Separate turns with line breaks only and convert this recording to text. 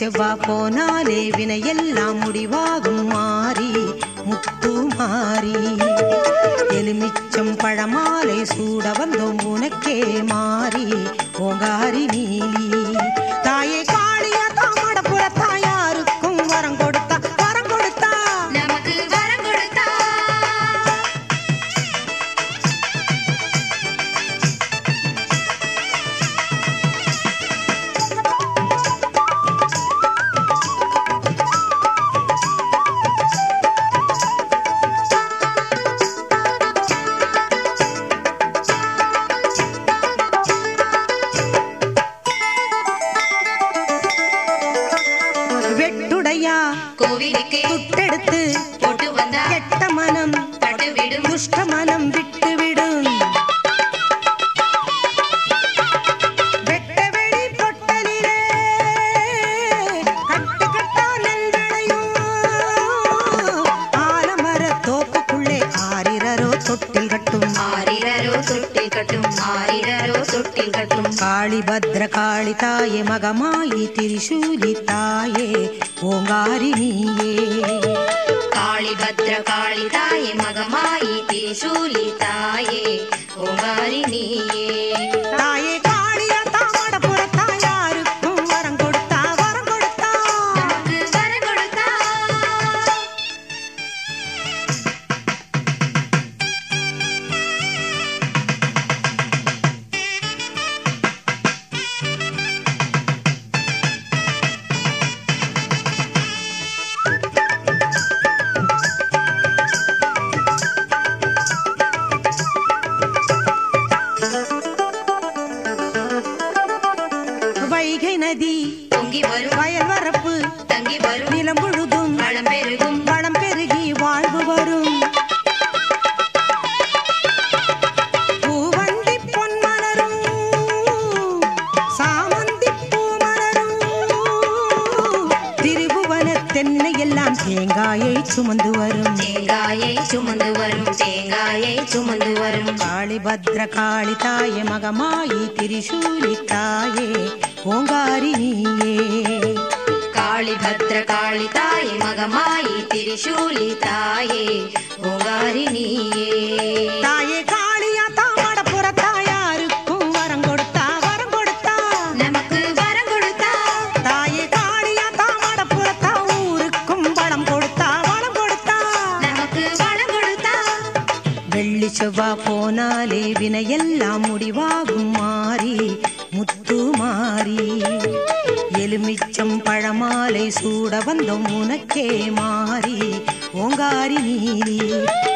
செவ்வா போனாலே வினையெல்லாம் முடிவாகும் மாறி முத்து மாறி எலுமிச்சம் பழமாலை சூட வந்தோம் உனக்கே மாறி ஓங்காரி நீலி தாயை காளியா தாமட புற தாயாருக்கும் வரம் கொடுத்தா வரம் கொடுத்தா
நமக்கு வரம் கொடுத்தா
வெட்டுடையா
கோவிலுக்கு
துட்டெடுத்து
போட்டு வந்தா
கெட்ட மனம்
பட்டு விடும்
துஷ்ட மனம் விட்டு விடும் வெட்ட வெளி பொட்டலிலே கட்டு கட்டா நெல் விளையும் ஆலமர தோப்புக்குள்ளே ஆரிரரோ தொட்டில் கட்டும்
ஆரிரரோ தொட்டில் கட்டும் ஆரிரரோ தொட்டில் கட்டும்
காளி பத்ர காளி தாயே மகமாயி திரிசூலி தாயே ஓங்காரி நீயே
காளி பத்ர காளி தாயே மகமாயி திரிசூலி தாயே ஓங்காரி நீயே
தாயே காளியா தாமட புற தாயாருக்கும் வரம் கொடுத்தா வரம் கொடுத்தா
நமக்கு வரம் கொடுத்தா
வைகை நதி
பொங்கி வரும்
வயல் வரப்பு
தங்கி வரும்
நிலம் முழுதும்
வளம் பெருகும்
வளம் பெருகி வாழ்வு வரும் பூவந்தி பொன்மலரும் சாமந்தி பூமலரும் திருபுவன தென்னை எல்லாம் தேங்காயை சுமந்து வரும்
தேங்காயை சுமந்து வரும் தேங்காயை சுமந்து வரும்
காளிபத்ர காளி தாயே மகமாயி திரிசூலி தாயே ஓங்காரி நீயே
காளி பத்ர காளி தாயே மகமாயி திரிசூலி தாயே ஓங்காரி நீயே
தாயே காளியா தாமட புற தாயாருக்கும் வரம் கொடுத்தா வரம் கொடுத்தா
நமக்கு வரம் கொடுத்தா
தாயே காளியா தாமட புற தா ஊருக்கும் வளம் கொடுத்தா வளம் கொடுத்தா
நமக்கு வளம் கொடுத்தா
வெள்ளி செவ்வா போனாலே வினையெல்லாம் முடிவாகும் மாறி முத்து மாறி எலுமிச்சம் பழமாலை சூட வந்தோம் உனக்கே மாறி ஓங்காரி நீலி